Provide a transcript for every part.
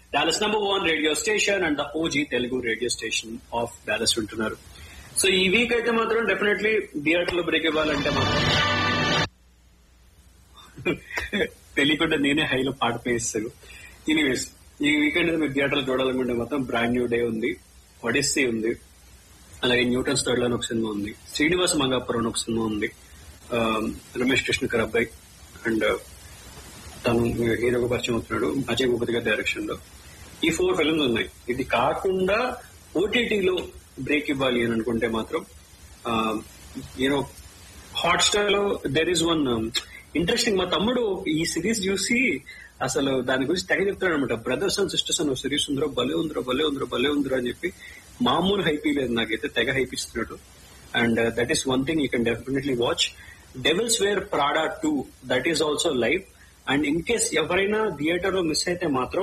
Dallas number one radio station and the OG Telugu radio station of Dallas వింటున్నారు so ఈ week అయితే మాత్రం definitely theatre లో break ఇవ్వాలంటే మాత్రం తెలియకుండా నేనే హైలో పాట పేయిస్తాను ఎనీవేస్ ఈ వీకెండ్ మీరు థియేటర్ చూడాలనుకుంటే మాత్రం బ్రాండ్ న్యూ డే ఉంది ఒడిస్సీ ఉంది అలాగే న్యూటన్ స్టర్ల్ అని ఒక సినిమా ఉంది శ్రీనివాస మంగాపురం అని ఒక సినిమా ఉంది ఆ, రమేష్ కృష్ణకర్ అబ్బాయి అండ్ తను హీరోగా పరిచయం అవుతున్నాడు అజయ్ భూపతి గారి డైరెక్షన్ లో ఈ ఫోర్ ఫిల్మ్స్ ఉన్నాయి ఇది కాకుండా ఓటీటీలో బ్రేక్ ఇవ్వాలి అని అనుకుంటే మాత్రం యూనో హాట్స్టార్ లో దెర్ ఇస్ వన్ ఇంట్రెస్టింగ్ మా తమ్ముడు ఈ సిరీస్ చూసి అసలు దాని గురించి తెగ చెప్తాడు అనమాట బ్రదర్స్ అండ్ సిస్టర్స్ అని సిరీస్ ఉందిరో భలే ఉందిరో భలే ఉందిరో భలే ఉందిరో అని చెప్పి మామూలు హైపీ లేదు నాకైతే తెగ హైప్ ఇస్తున్నాడు and that is one thing you can definitely watch devils wear Prada two that is also live and in case ఎవరైనా థియేటర్ లో మిస్ అయితే మాత్రం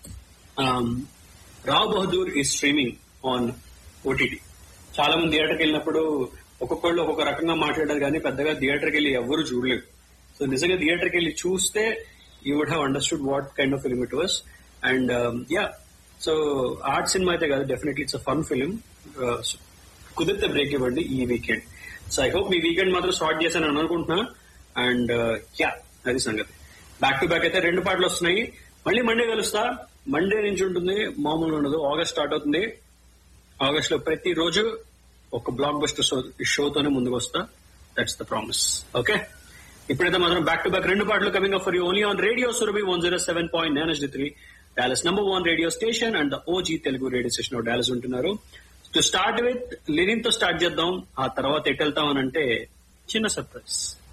రావ్ బహదూర్ ఈ స్ట్రీమింగ్ ఆన్ ఓటీటీ చాలా మంది థియేటర్కి వెళ్ళినప్పుడు ఒక్కొక్కళ్ళు ఒక్కొక్క రకంగా మాట్లాడారు కానీ పెద్దగా థియేటర్కి వెళ్ళి ఎవరు చూడలేదు సో నిజంగా థియేటర్కి వెళ్ళి చూస్తే you would have understood what kind of film it was and yeah so art cinema అయితే కాదు definitely it's a fun film కుదిరితే బ్రేక్ ఇవ్వండి ఈ వీకెండ్ సో ఐ హోప్ ఈ వీకెండ్ మాత్రం స్టార్ట్ చేశాను అని అనుకుంటున్నా అండ్ యా అది సంగతి బ్యాక్ టు బ్యాక్ అయితే రెండు పాటలు వస్తున్నాయి మళ్ళీ మండే కలుస్తా మండే నుంచి ఉంటుంది మామూలుగా ఉండదు ఆగస్ట్ స్టార్ట్ అవుతుంది ఆగస్ట్ లో ప్రతి రోజు ఒక బ్లాక్ బస్టర్ షో షోతోనే ముందుకు వస్తా దట్స్ ద ప్రామిస్ ఓకే ఇప్పుడైతే మాత్రం బ్యాక్ టు బ్యాక్ రెండు పాటలు coming for you only on radio Surabhi one zero seven point nine SD three Dallas number one radio station and the OG Telugu radio station Dallas ఉంటున్నారు to start with లిరిన్ తో start చేద్దాం ఆ తర్వాత ఎటు వెళ్తాం అని అంటే చిన్న సర్ప్రైజ్